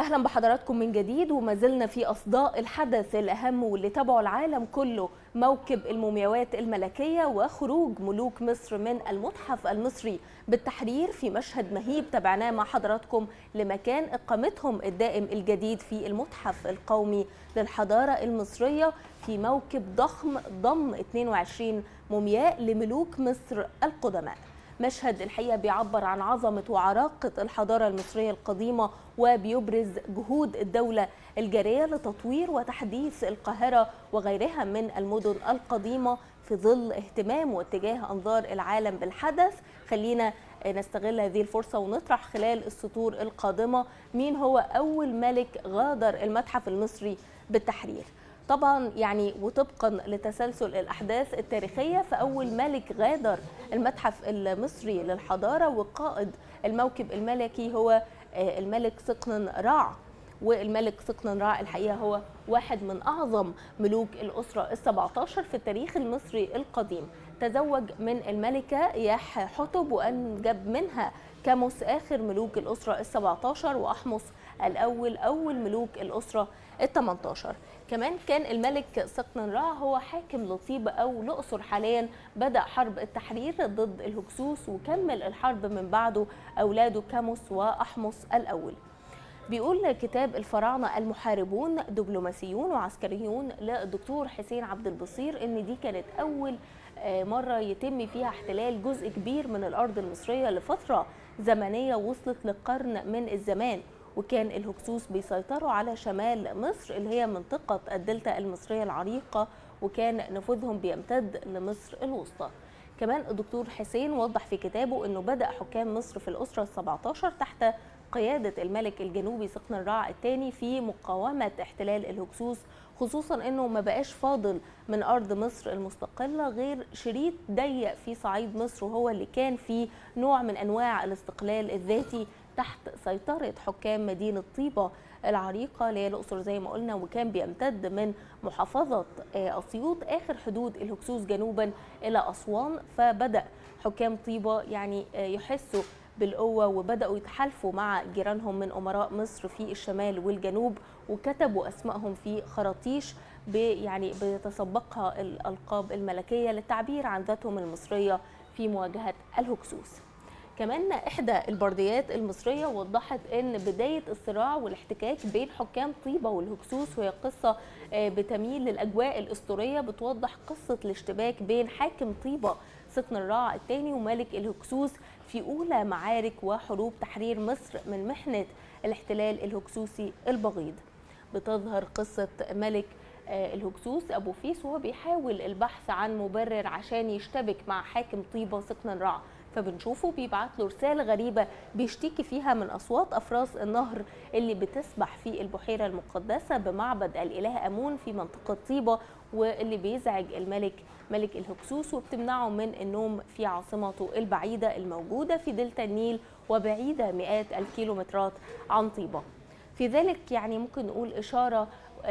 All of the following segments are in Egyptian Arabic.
اهلا بحضراتكم من جديد وما زلنا في اصداء الحدث الاهم واللي تابعه العالم كله موكب المومياوات الملكيه وخروج ملوك مصر من المتحف المصري بالتحرير في مشهد مهيب تابعناه مع حضراتكم لمكان اقامتهم الدائم الجديد في المتحف القومي للحضاره المصريه في موكب ضخم ضم 22 مومياء لملوك مصر القدماء مشهد الحقيقه بيعبر عن عظمه وعراقه الحضاره المصريه القديمه وبيبرز جهود الدوله الجاريه لتطوير وتحديث القاهره وغيرها من المدن القديمه في ظل اهتمام واتجاه انظار العالم بالحدث خلينا نستغل هذه الفرصه ونطرح خلال السطور القادمه مين هو اول ملك غادر المتحف المصري بالتحرير طبعا يعني وطبقا لتسلسل الاحداث التاريخيه فاول ملك غادر المتحف المصري للحضاره وقائد الموكب الملكي هو الملك سقن راع والملك سقن راع الحقيقه هو واحد من اعظم ملوك الاسره ال17 في التاريخ المصري القديم تزوج من الملكه ياح حتب وانجب منها كاموس اخر ملوك الاسره ال17 واحمص الاول اول ملوك الاسره ال18 كمان كان الملك سقن راع هو حاكم لطيبة أو الأقصر حاليا بدأ حرب التحرير ضد الهكسوس وكمل الحرب من بعده أولاده كاموس وأحمص الأول بيقول كتاب الفراعنة المحاربون دبلوماسيون وعسكريون للدكتور حسين عبد البصير إن دي كانت أول مرة يتم فيها احتلال جزء كبير من الأرض المصرية لفترة زمنية وصلت لقرن من الزمان وكان الهكسوس بيسيطروا على شمال مصر اللي هي منطقة الدلتا المصرية العريقة وكان نفوذهم بيمتد لمصر الوسطى كمان الدكتور حسين وضح في كتابه أنه بدأ حكام مصر في الأسرة ال17 تحت قيادة الملك الجنوبي سقن الراع الثاني في مقاومة احتلال الهكسوس خصوصا انه ما بقاش فاضل من ارض مصر المستقله غير شريط ضيق في صعيد مصر وهو اللي كان فيه نوع من انواع الاستقلال الذاتي تحت سيطره حكام مدينه طيبه العريقه اللي هي الاقصر زي ما قلنا وكان بيمتد من محافظه اسيوط اخر حدود الهكسوس جنوبا الى اسوان فبدا حكام طيبه يعني يحسوا بالقوة وبدأوا يتحالفوا مع جيرانهم من أمراء مصر في الشمال والجنوب وكتبوا أسمائهم في خراطيش يعني بيتسبقها الألقاب الملكية للتعبير عن ذاتهم المصرية في مواجهة الهكسوس كمان إحدى البرديات المصرية وضحت أن بداية الصراع والاحتكاك بين حكام طيبة والهكسوس وهي قصة بتميل للأجواء الأسطورية بتوضح قصة الاشتباك بين حاكم طيبة سقن الراع الثاني وملك الهكسوس في أولى معارك وحروب تحرير مصر من محنة الاحتلال الهكسوسي البغيض بتظهر قصة ملك الهكسوس أبو فيس وهو بيحاول البحث عن مبرر عشان يشتبك مع حاكم طيبة سقن الراع فبنشوفه بيبعت له رسالة غريبة بيشتكي فيها من أصوات أفراس النهر اللي بتسبح في البحيرة المقدسة بمعبد الإله أمون في منطقة طيبة واللي بيزعج الملك ملك الهكسوس وبتمنعه من النوم في عاصمته البعيدة الموجودة في دلتا النيل وبعيدة مئات الكيلومترات عن طيبة في ذلك يعني ممكن نقول إشارة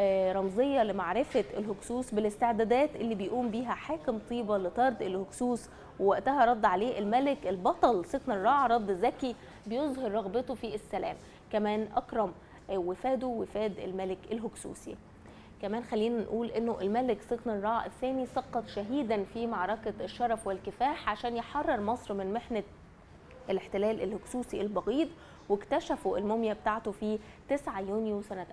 رمزية لمعرفة الهكسوس بالاستعدادات اللي بيقوم بيها حاكم طيبة لطرد الهكسوس ووقتها رد عليه الملك البطل سقن الراع رد ذكي بيظهر رغبته في السلام كمان أكرم وفاده وفاد الملك الهكسوسي كمان خلينا نقول انه الملك سقن الراع الثاني سقط شهيدا في معركة الشرف والكفاح عشان يحرر مصر من محنة الاحتلال الهكسوسي البغيض واكتشفوا الموميا بتاعته في 9 يونيو سنة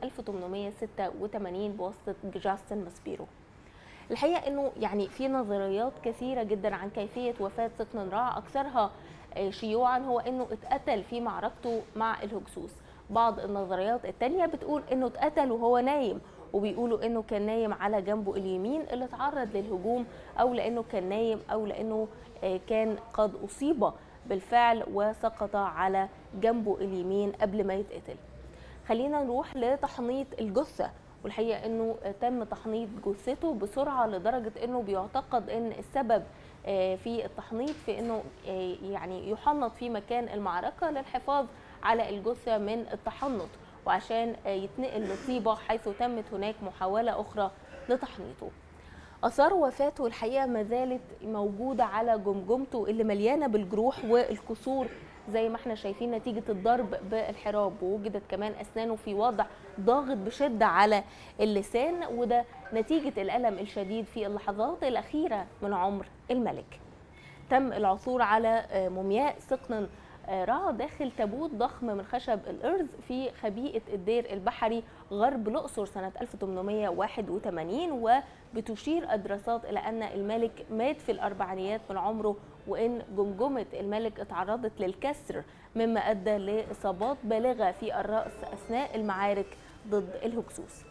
1886 بواسطة جاستن ماسبيرو الحقيقة انه يعني في نظريات كثيرة جدا عن كيفية وفاة سقن راع اكثرها شيوعا هو انه اتقتل في معركته مع الهكسوس بعض النظريات التانية بتقول انه اتقتل وهو نايم وبيقولوا انه كان نايم على جنبه اليمين اللي اتعرض للهجوم او لانه كان نايم او لانه كان قد اصيب بالفعل وسقط على جنبه اليمين قبل ما يتقتل خلينا نروح لتحنيط الجثه والحقيقه انه تم تحنيط جثته بسرعه لدرجه انه بيعتقد ان السبب في التحنيط في انه يعني يحنط في مكان المعركه للحفاظ على الجثه من التحنط وعشان يتنقل لطيبه حيث تمت هناك محاوله اخرى لتحنيطه اثار وفاته الحقيقه ما زالت موجوده على جمجمته اللي مليانه بالجروح والكسور زي ما احنا شايفين نتيجه الضرب بالحراب ووجدت كمان اسنانه في وضع ضاغط بشده على اللسان وده نتيجه الالم الشديد في اللحظات الاخيره من عمر الملك تم العثور على مومياء سقن رع داخل تابوت ضخم من خشب الارز في خبيئه الدير البحري غرب الاقصر سنه 1881 وبتشير الدراسات الى ان الملك مات في الاربعينيات من عمره وان جمجمه الملك اتعرضت للكسر مما ادى لاصابات بالغه في الراس اثناء المعارك ضد الهكسوس.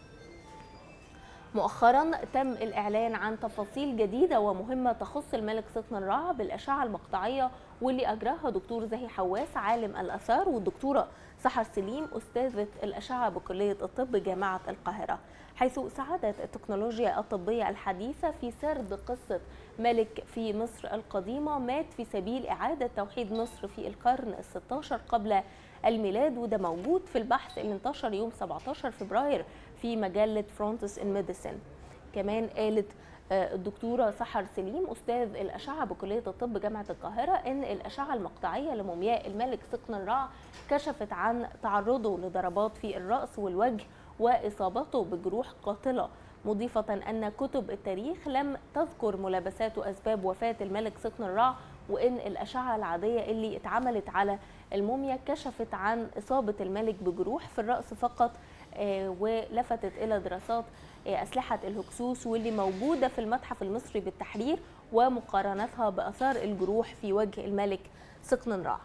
مؤخرا تم الاعلان عن تفاصيل جديده ومهمه تخص الملك سقن الرع بالاشعه المقطعيه واللي اجراها دكتور زاهي حواس عالم الاثار والدكتوره سحر سليم استاذه الاشعه بكليه الطب جامعه القاهره حيث ساعدت التكنولوجيا الطبيه الحديثه في سرد قصه ملك في مصر القديمه مات في سبيل اعاده توحيد مصر في القرن ال16 قبل الميلاد وده موجود في البحث اللي انتشر يوم 17 فبراير في مجله فرونتس ان ميديسن كمان قالت الدكتوره سحر سليم استاذ الاشعه بكليه الطب جامعه القاهره ان الاشعه المقطعيه لمومياء الملك سقن الرع كشفت عن تعرضه لضربات في الراس والوجه واصابته بجروح قاتله مضيفة أن كتب التاريخ لم تذكر ملابسات وأسباب وفاة الملك سقن الرع وإن الأشعة العادية اللي اتعملت على الموميا كشفت عن إصابة الملك بجروح في الرأس فقط ولفتت إلى دراسات أسلحة الهكسوس واللي موجودة في المتحف المصري بالتحرير ومقارنتها بأثار الجروح في وجه الملك سقن رع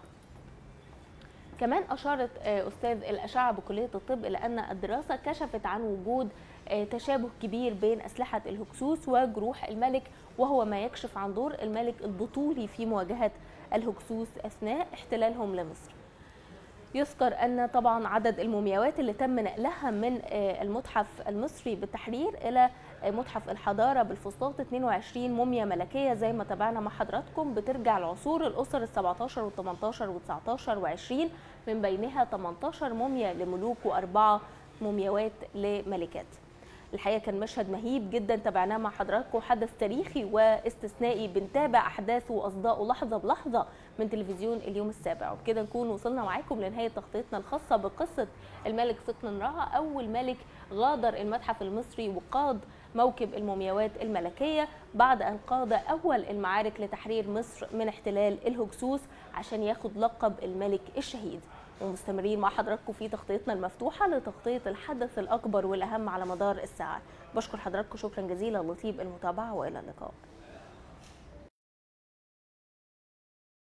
كمان أشارت أستاذ الأشعة بكلية الطب إلى أن الدراسة كشفت عن وجود تشابه كبير بين أسلحة الهكسوس وجروح الملك وهو ما يكشف عن دور الملك البطولي في مواجهة الهكسوس أثناء احتلالهم لمصر يذكر أن طبعا عدد المومياوات اللي تم نقلها من المتحف المصري بالتحرير إلى متحف الحضارة بالفسطاط 22 موميا ملكية زي ما تابعنا مع حضراتكم بترجع لعصور الأسر ال 17 وال 18 وال 19 و20 من بينها 18 موميا لملوك وأربعة مومياوات لملكات الحقيقه كان مشهد مهيب جدا تابعناه مع حضراتكم حدث تاريخي واستثنائي بنتابع احداثه واصداؤه لحظه بلحظه من تلفزيون اليوم السابع وبكده نكون وصلنا معاكم لنهايه تغطيتنا الخاصه بقصه الملك سقن رع اول ملك غادر المتحف المصري وقاد موكب المومياوات الملكيه بعد ان قاد اول المعارك لتحرير مصر من احتلال الهكسوس عشان ياخد لقب الملك الشهيد ومستمرين مع حضراتكم في تغطيتنا المفتوحة لتغطية الحدث الأكبر والأهم على مدار الساعة بشكر حضراتكم شكرا جزيلا لطيب المتابعة وإلى اللقاء